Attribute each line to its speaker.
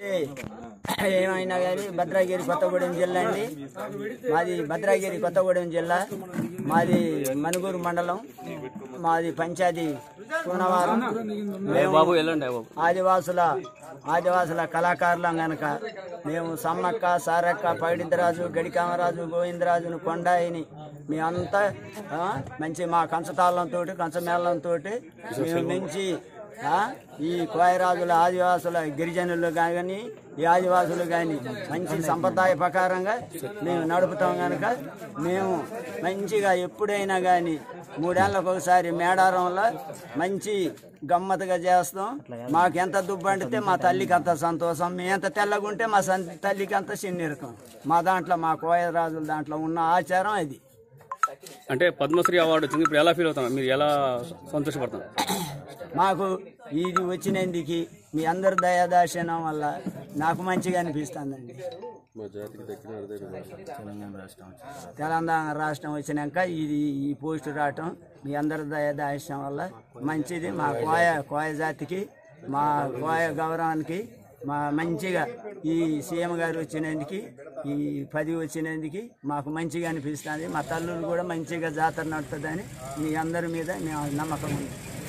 Speaker 1: ఏమైనా కానీ భద్రాగిరి కొత్తగూడెం జిల్లా అండి మాది భద్రాగిరి కొత్తగూడెం జిల్లా మాది మనుగూరు మండలం మాది పంచాయతీ కూనవారం మేము
Speaker 2: బాబు వెళ్ళండి బాబు
Speaker 1: ఆదివాసుల ఆదివాసుల కళాకారులం గనక మేము సమ్మక్క సారక్క పైడిద్దరాజు గడికామరాజు గోవిందరాజును కొండాయిని మేమంతా ఆ, మంచి మా కంచతాళంతో కంచమేళంతో మేము మంచి ఆ, ఈ కోయరాజుల ఆదివాసుల గిరిజనులు కానీ ఈ ఆదివాసులు కానీ మంచి సంప్రదాయ ప్రకారంగా మేము నడుపుతాం కనుక మేము మంచిగా ఎప్పుడైనా కానీ మూడేళ్ళకు ఒకసారి మేడారంలో మంచి గమ్మత్తుగా చేస్తాం మాకు ఎంత దుబ్బు అంటితే మా తల్లికి అంత సంతోషం మేము ఎంత తెల్లగుంటే మా సన్ తల్లికి అంత చిన్నిరకం మా దాంట్లో మా కోయరాజుల దాంట్లో ఉన్న ఆచారం అది
Speaker 2: అంటే పద్మశ్రీ అవార్డు వచ్చింది ఇప్పుడు ఎలా ఫీల్ అవుతాం మీరు ఎలా సంతోషపడతాం
Speaker 1: మాకు ఇది వచ్చినందుకు మీ అందరి దయాదాశనం వల్ల నాకు మంచిగా అనిపిస్తుందండి తెలంగాణ రాష్ట్రం వచ్చినాక ఇది ఈ పోస్ట్ రావటం మీ అందరి దయాదాశనం వల్ల మంచిది మా కోయ కోయ జాతికి మా కోయ గౌరవానికి మా మంచిగా ఈ సీఎం గారు వచ్చినందుకు ఈ పది వచ్చినందుకు మాకు మంచిగా అనిపిస్తుంది మా తల్లులు కూడా మంచిగా జాతర నడుతుందని మీ అందరి మీద మేము నమ్మకం ఉంది